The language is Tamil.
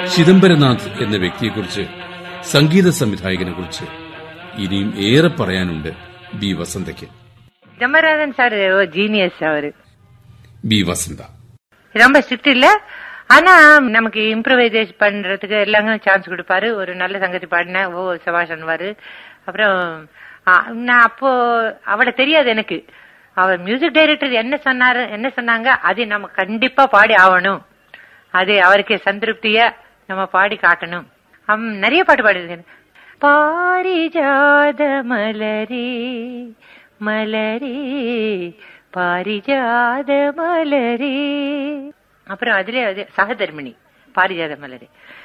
ചിദംബരനാഥ് എന്ന വ്യക്തിയെക്കുറിച്ച് സംഗീത സംവിധായകനെ കുറിച്ച് ഇനിയും ഏറെ പറയാനുണ്ട് ബി വസന്തയ്ക്ക് ஜம்பராதன் சார் ஜீனியஸ் அவரு ബി വസന്ത ரொம்ப ஸ்ட்ரிக்ட் இல்ல ஆனா நமக்கு இம்ப்ரவைசேஷ் பண்றதுக்கு எல்லாமே சான்ஸ் கொடுப்பாரு ஒரு நல்ல சங்கதி பாடின ஓ சபாஷன்வாரு அப்புறம் ஆ, நான் அப்போ அவளை தெரியாது எனக்கு அவர் மியூசிக் டைரக்டர் என்ன சொன்னாரு என்ன சொன்னாங்க அது நம்ம கண்டிப்பா பாடி ஆகணும் அது அவருக்கு சந்திருப்திய நம்ம பாடி காட்டணும் அம், நிறைய பாட்டு பாடிருக்கேன் பாரிஜாத மலரே மலரே பாரிஜாத மலரே அப்புறம் அதுல அது சகதர்மிணி பாரிஜாத மலரே